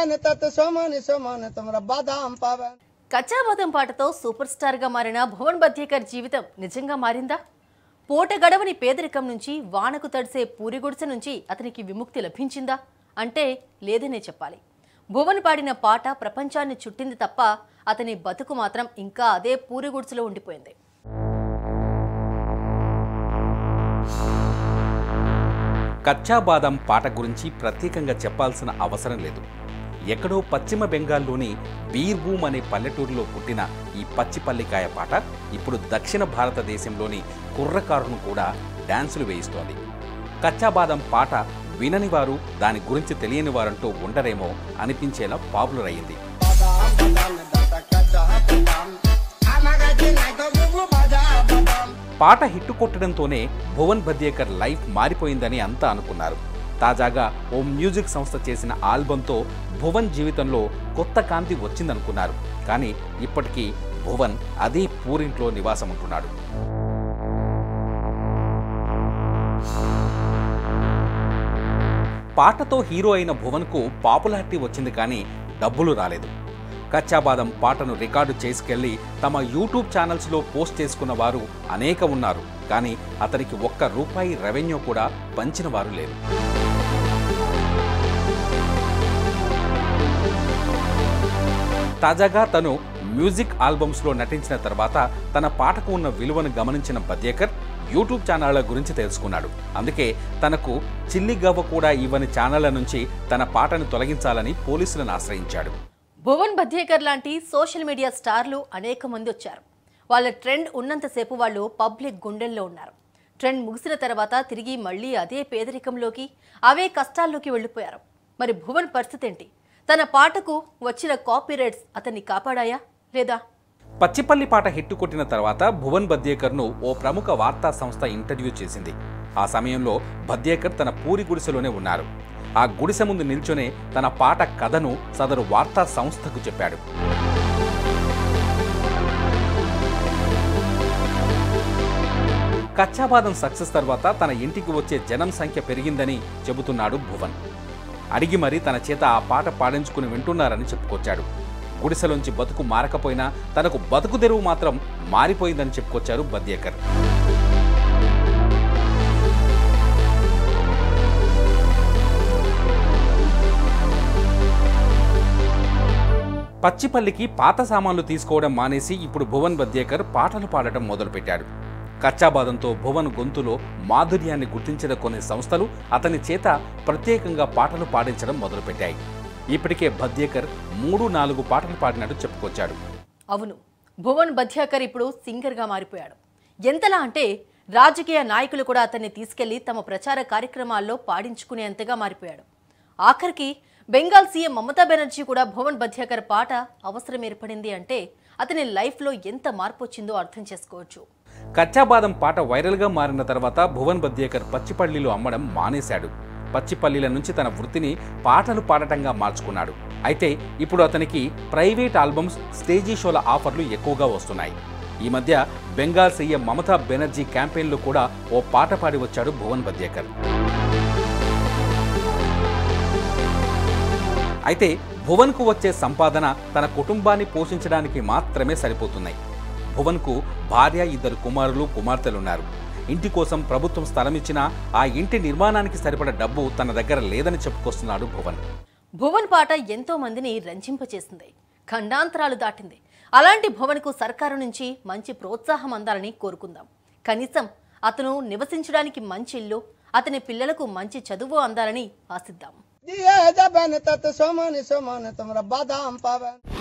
జబన్ తత్ సోమని సోమని తుమ్ర బాదాం పావన్ కచ్చాబదం పాటతో సూపర్ స్టార్గా మారిన భువన్ బద్యేకర్ జీవితం నిజంగా మారిందా పూట గడవని పేదరికం నుంచి వానకు తడిసే పూరి గుడిసె నుంచి అతనికి విముక్తి లభించిందా అంటే లేదనే చెప్పాలి భువన్ పాడిన పాట ప్రపంచాన్ని చుట్టింది తప్ప అతని బతుకు మాత్రం ఇంకా అదే పూరి గుడిసెలో ఉండిపోయింది కచ్చా బాదం పాట గురించి ప్రత్యేకంగా చెప్పాల్సిన అవసరం లేదు ఎక్కడో పశ్చిమ బెంగాల్లోని బీర్భూమ్ అనే పల్లెటూరులో పుట్టిన ఈ పచ్చిపల్లికాయ పాట ఇప్పుడు దక్షిణ భారతదేశంలోని కుర్రకారును కూడా డ్యాన్సులు వేయిస్తోంది కచ్చా బాదం పాట వినని వారు దాని గురించి తెలియని వారంటూ ఉండరేమో అనిపించేలా పాపులర్ అయ్యింది బాదాం బాదాం దత కచ్చా బాదాం అమగతి నైతో గుగు బాదాం బాదాం పాట హిట్టు కొట్టడంతోనే భువన్ బద్యేకర్ లైఫ్ మారిపోయిందని అంతా అనుకున్నారు తాజాగా ఓ మ్యూజిక్ సంస్థ చేసిన ఆల్బంతో భువన్ జీవితంలో కొత్త కాంతి వచ్చిందనుకున్నారు కానీ ఇప్పటికీ భువన్ అదే పూరింట్లో నివాసం ఉంటున్నాడు పాటతో హీరో అయిన భువన్కు పాపులారిటీ వచ్చింది కానీ డబ్బులు రాలేదు కచ్చాబాదం పాటను రికార్డు చేసుకెళ్లి తమ యూట్యూబ్ ఛానల్స్లో పోస్ట్ చేసుకున్న వారు అనేక ఉన్నారు కానీ అతనికి ఒక్క రూపాయి రెవెన్యూ కూడా పంచిన వారు లేరు తాజాగా తను మ్యూజిక్ ఆల్బమ్స్లో నటించిన తర్వాత తన పాటకు ఉన్న విలువను గమనించిన బద్యేకర్ యూట్యూబ్ ఛానళ్ల గురించి తెలుసుకున్నాడు అందుకే తనకు చిల్లి గవ్వ కూడా ఇవ్వని ఛానళ్ల నుంచి తన పాటను తొలగించాలని పోలీసులను ఆశ్రయించాడు భువన్ బద్యేకర్ లాంటి సోషల్ మీడియా స్టార్లు అనేక మంది వచ్చారు వాళ్ళ ట్రెండ్ ఉన్నంతసేపు వాళ్ళు పబ్లిక్ గుండెల్లో ఉన్నారు ట్రెండ్ ముగిసిన తర్వాత తిరిగి మళ్ళీ అదే పేదరికంలోకి అవే కష్టాల్లోకి వెళ్ళిపోయారు మరి భువన్ పరిస్థితి ఏంటి తన పాటకు వచ్చిన కాపీ రైట్స్ అతన్ని కాపాడాయా లేదా పచ్చిపల్లి పాట హిట్టు కొట్టిన తర్వాత భువన్ బద్యేకర్ను ఓ ప్రముఖ వార్తా సంస్థ ఇంటర్వ్యూ చేసింది ఆ సమయంలో బద్యేకర్ తన పూరి గుడిసెలోనే ఉన్నారు ఆ గుడిసె ముందు నిల్చొనే తన పాట కథను సదరు వార్తా సంస్థకు చెప్పాడు కచ్చాబాదం సక్సెస్ తర్వాత తన ఇంటికి వచ్చే జనం సంఖ్య పెరిగిందని చెబుతున్నాడు భువన్ అడిగి మరీ తన చేత ఆ పాట పాడించుకుని వింటున్నారని చెప్పుకొచ్చాడు గుడిసెలోంచి బతుకు మారకపోయినా తనకు బతుకు తెరువు మాత్రం మారిపోయిందని చెప్పుకొచ్చారు బద్యేకర్ పచ్చిపల్లికి పాత సామాన్లు తీసుకోవడం మానేసి ఇప్పుడు భువన్ బద్యేకర్ పాటలు పాడటం మొదలుపెట్టాడు కచ్చాబాదంతో భువన్ గొంతులో మాధుర్యాన్ని గుర్తించిన కొన్ని సంస్థలు అతని చేత ప్రత్యేకంగా పాటలు పాడించడం మొదలుపెట్టాయి ఇప్పటికే బద్యేకర్ మూడు నాలుగు పాటలు పాడినట్టు చెప్పుకొచ్చాడు అవును భువన్ బద్యాకర్ ఇప్పుడు సింగర్గా మారిపోయాడు ఎంతలా అంటే రాజకీయ నాయకులు కూడా అతన్ని తీసుకెళ్లి తమ ప్రచార కార్యక్రమాల్లో పాడించుకునేంతగా మారిపోయాడు ఆఖరికి బెంగాల్ సీఎం మమతా బెనర్జీ కూడా భువన్ బద్యాకర్ పాట అవసరం ఏర్పడింది అంటే అతని లైఫ్లో ఎంత మార్పు వచ్చిందో అర్థం చేసుకోవచ్చు కచ్చాబాదం పాట వైరల్గా మారిన తర్వాత భువన్ బద్యేకర్ పచ్చిపల్లిలో అమ్మడం మానేశాడు పచ్చిపల్లిల నుంచి తన వృత్తిని పాటలు పాడటంగా మార్చుకున్నాడు అయితే ఇప్పుడు అతనికి ప్రైవేట్ ఆల్బమ్స్ స్టేజీ షోల ఆఫర్లు ఎక్కువగా వస్తున్నాయి ఈ మధ్య బెంగాల్ సీఎం మమతా బెనర్జీ క్యాంపెయిన్లో కూడా ఓ పాట పాడి వచ్చాడు భువన్ బద్యేకర్ అయితే భువన్కు వచ్చే సంపాదన తన కుటుంబాన్ని పోషించడానికి మాత్రమే సరిపోతున్నాయి భువన్కు భార్య ఇద్దరు కుమారులు కుమార్తెలున్నారు ఇంటి కోసం ప్రభుత్వం స్థలం ఇచ్చినా ఆ ఇంటి నిర్మాణానికి సరిపడ డబ్బు తన దగ్గర లేదని చెప్పుకొస్తున్నాడు భువన్ భువన్ పాట ఎంతో మందిని రంజింపచేసింది ఖండాంతరాలు దాటింది అలాంటి భువన్కు సర్కారు నుంచి మంచి ప్రోత్సాహం అందాలని కోరుకుందాం కనీసం అతను నివసించడానికి మంచి ఇల్లు అతని పిల్లలకు మంచి చదువు అందాలని ఆశిద్దాం दिए जबन तत सोमनि सोमनि तुमरा बादाम पावन